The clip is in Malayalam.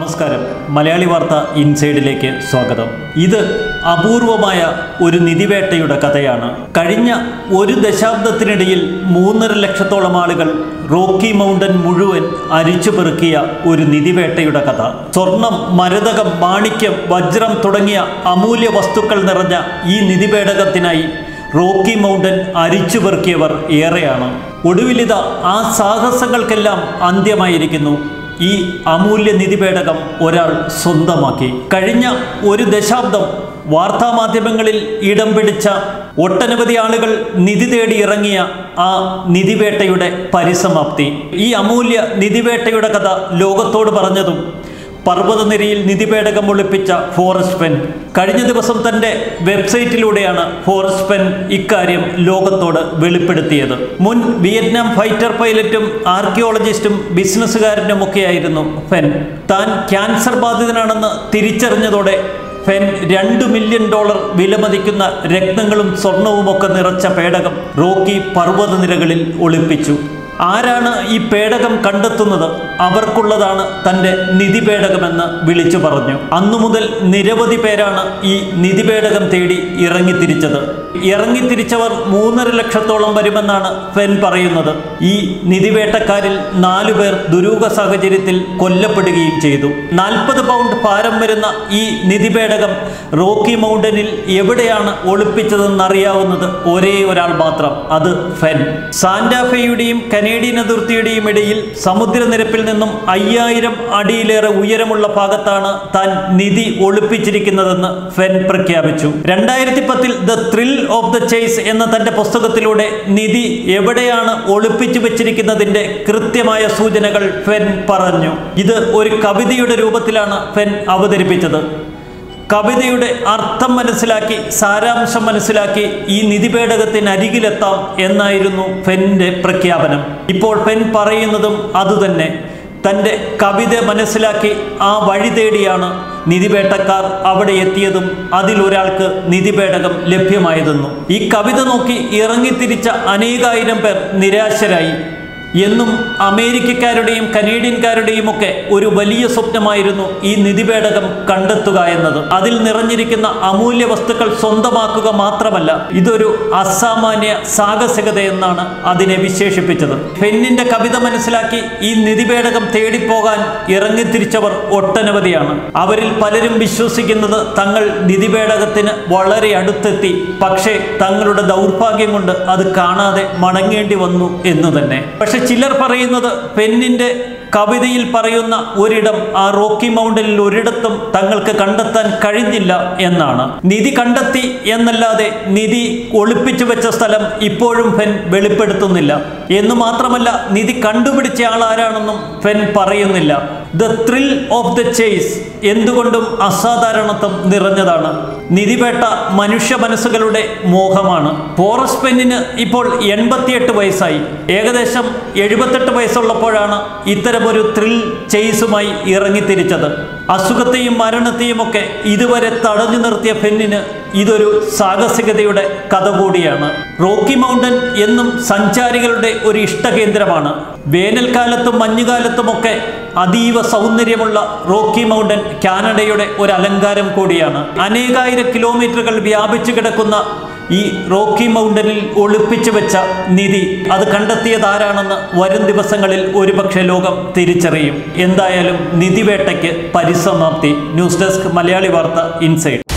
നമസ്കാരം മലയാളി വാർത്ത ഇൻസൈഡിലേക്ക് സ്വാഗതം ഇത് അപൂർവമായ ഒരു നിധിവേട്ടയുടെ കഥയാണ് കഴിഞ്ഞ ഒരു ദശാബ്ദത്തിനിടയിൽ മൂന്നര ലക്ഷത്തോളം ആളുകൾ റോക്കി മൗണ്ടൻ മുഴുവൻ അരിച്ചു പെറുക്കിയ ഒരു നിധിവേട്ടയുടെ കഥ സ്വർണം മരതകം മാണിക്യം വജ്രം തുടങ്ങിയ അമൂല്യ വസ്തുക്കൾ നിറഞ്ഞ ഈ നിധിപേടകത്തിനായി റോക്കി മൗണ്ടൻ അരിച്ചു പെറുക്കിയവർ ഏറെയാണ് ഒടുവിലിത ആ സാഹസങ്ങൾക്കെല്ലാം അന്ത്യമായിരിക്കുന്നു ഈ അമൂല്യ നിധിപേടകം ഒരാൾ സ്വന്തമാക്കി കഴിഞ്ഞ ഒരു ദശാബ്ദം വാർത്താമാധ്യമങ്ങളിൽ ഇടം പിടിച്ച ഒട്ടനവധി ആളുകൾ നിധി തേടി ഇറങ്ങിയ ആ നിധിവേട്ടയുടെ പരിസമാപ്തി ഈ അമൂല്യ നിധിവേട്ടയുടെ കഥ ലോകത്തോട് പറഞ്ഞതും പർവ്വതനിരയിൽ നിധിപേടകം ഒളിപ്പിച്ച ഫോറസ്റ്റ് പെൻ കഴിഞ്ഞ ദിവസം തന്റെ വെബ്സൈറ്റിലൂടെയാണ് ഫോറസ്റ്റ് പെൻ ഇക്കാര്യം ലോകത്തോട് വെളിപ്പെടുത്തിയത് മുൻ വിയറ്റ്നാം ഫൈറ്റർ പൈലറ്റും ആർക്കിയോളജിസ്റ്റും ബിസിനസ്സുകാരനുമൊക്കെയായിരുന്നു ഫെൻ താൻ ക്യാൻസർ ബാധിതനാണെന്ന് തിരിച്ചറിഞ്ഞതോടെ ഫെൻ രണ്ട് മില്യൺ ഡോളർ വിലമതിക്കുന്ന രത്നങ്ങളും സ്വർണവുമൊക്കെ നിറച്ച പേടകം റോക്കി പർവ്വതനിരകളിൽ ഒളിപ്പിച്ചു ആരാണ് ഈ പേടകം കണ്ടെത്തുന്നത് അവർക്കുള്ളതാണ് തൻ്റെ നിധിപേടകമെന്ന് വിളിച്ചു പറഞ്ഞു അന്നു മുതൽ നിരവധി പേരാണ് ഈ നിധിപേടകം തേടി ഇറങ്ങിത്തിരിച്ചത് ഇറങ്ങിത്തിരിച്ചവർ മൂന്നര ലക്ഷത്തോളം വരുമെന്നാണ് ഫെൻ പറയുന്നത് ഈ നിധിവേട്ടക്കാരിൽ നാലു പേർ ദുരൂഹ സാഹചര്യത്തിൽ കൊല്ലപ്പെടുകയും ചെയ്തു നാൽപ്പത് പൗണ്ട് ഭാരം വരുന്ന ഈ നിധിപേടകം റോക്കി മൗണ്ടനിൽ എവിടെയാണ് ഒളിപ്പിച്ചതെന്നറിയാവുന്നത് ഒരേ ഒരാൾ മാത്രം അത് ഫെൻ സാന്റാഫെയുടെയും കനേഡിയൻ അതിർത്തിയുടെയും ഇടയിൽ സമുദ്രനിരപ്പിൽ നിന്നും അയ്യായിരം അടിയിലേറെ ഉയരമുള്ള ഭാഗത്താണ് താൻ നിധി ഒളിപ്പിച്ചിരിക്കുന്നതെന്ന് ഫെൻ പ്രഖ്യാപിച്ചു രണ്ടായിരത്തി പത്തിൽ the thrill of the chase എന്ന തന്റെ പുസ്തകത്തിലൂടെ നിധി എവിടെയാണ് ഒളിപ്പിച്ചു വെച്ചിരിക്കുന്നതിന്റെ കൃത്യമായ സൂചനകൾ ഫെൻ പറഞ്ഞു ഇത് ഒരു കവിതയുടെ രൂപത്തിലാണ് ഫെൻ അവതരിപ്പിച്ചത് കവിതയുടെ അർത്ഥം മനസ്സിലാക്കി സാരാംശം മനസ്സിലാക്കി ഈ നിധിപേടകത്തിന് അരികിലെത്താം എന്നായിരുന്നു ഫെന്നിന്റെ പ്രഖ്യാപനം ഇപ്പോൾ ഫെൻ പറയുന്നതും അതുതന്നെ തൻ്റെ കവിത മനസ്സിലാക്കി ആ വഴി തേടിയാണ് നിധിപേട്ടക്കാർ അവിടെ എത്തിയതും അതിലൊരാൾക്ക് നിധിപേടകം ലഭ്യമായതെന്നും ഈ കവിത നോക്കി ഇറങ്ങിത്തിരിച്ച അനേകായിരം പേർ നിരാശരായി എന്നും അമേരിക്കക്കാരുടെയും കനേഡിയൻകാരുടെയും ഒക്കെ ഒരു വലിയ സ്വപ്നമായിരുന്നു ഈ നിധിപേടകം കണ്ടെത്തുക എന്നത് അതിൽ നിറഞ്ഞിരിക്കുന്ന അമൂല്യ വസ്തുക്കൾ സ്വന്തമാക്കുക മാത്രമല്ല ഇതൊരു അസാമാന്യ സാഹസികത എന്നാണ് അതിനെ വിശേഷിപ്പിച്ചത് ഫെന്നിന്റെ കവിത മനസ്സിലാക്കി ഈ നിധിപേടകം തേടിപ്പോകാൻ ഇറങ്ങിത്തിരിച്ചവർ ഒട്ടനവധിയാണ് അവരിൽ പലരും വിശ്വസിക്കുന്നത് തങ്ങൾ നിധിപേടകത്തിന് വളരെ അടുത്തെത്തി പക്ഷേ തങ്ങളുടെ ദൗർഭാഗ്യം കൊണ്ട് അത് കാണാതെ മടങ്ങേണ്ടി വന്നു എന്ന് തന്നെ പക്ഷെ ചിലർ പറയുന്നത് പെന്നിന്റെ കവിതയിൽ പറയുന്ന ഒരിടം ആ റോക്കി മൗണ്ടനിൽ ഒരിടത്തും തങ്ങൾക്ക് കണ്ടെത്താൻ കഴിഞ്ഞില്ല എന്നാണ് നിധി കണ്ടെത്തി എന്നല്ലാതെ നിധി ഒളിപ്പിച്ചു വെച്ച സ്ഥലം ഇപ്പോഴും ഫെൻ വെളിപ്പെടുത്തുന്നില്ല എന്ന് മാത്രമല്ല നിധി കണ്ടുപിടിച്ച ആൾ ആരാണെന്നും ഫെൻ പറയുന്നില്ല the thrill of the chase എന്തുകൊണ്ടും അസാധാരണത്വം നിറഞ്ഞതാണ് നിധിപേട്ട മനുഷ്യ മനസ്സുകളുടെ മോഹമാണ് ഫോറസ്റ്റ് പെന്നിന് ഇപ്പോൾ എൺപത്തിയെട്ട് വയസ്സായി ഏകദേശം എഴുപത്തെട്ട് വയസ്സുള്ളപ്പോഴാണ് ഇത്തരമൊരു ത്രിൽ ചേസുമായി ഇറങ്ങിത്തിരിച്ചത് അസുഖത്തെയും മരണത്തെയും ഒക്കെ ഇതുവരെ തടഞ്ഞു നിർത്തിയ ഫെന്നിന് ഇതൊരു സാഹസികതയുടെ കഥ കൂടിയാണ് റോക്കി മൗണ്ടൻ എന്നും സഞ്ചാരികളുടെ ഒരു ഇഷ്ടകേന്ദ്രമാണ് വേനൽക്കാലത്തും മഞ്ഞുകാലത്തുമൊക്കെ അതീവ സൗന്ദര്യമുള്ള റോക്കി മൗണ്ടൻ കാനഡയുടെ ഒരു അലങ്കാരം കൂടിയാണ് അനേകായിരം കിലോമീറ്ററുകൾ വ്യാപിച്ചു കിടക്കുന്ന ഈ റോക്കി മൗണ്ടനിൽ ഒളിപ്പിച്ചു വെച്ച നിധി അത് കണ്ടെത്തിയത് ആരാണെന്ന് വരും ദിവസങ്ങളിൽ ഒരുപക്ഷെ ലോകം തിരിച്ചറിയും എന്തായാലും നിധിവേട്ടയ്ക്ക് പരിസമാപ്തി ന്യൂസ് ഡെസ്ക് മലയാളി വാർത്ത ഇൻസൈഡ്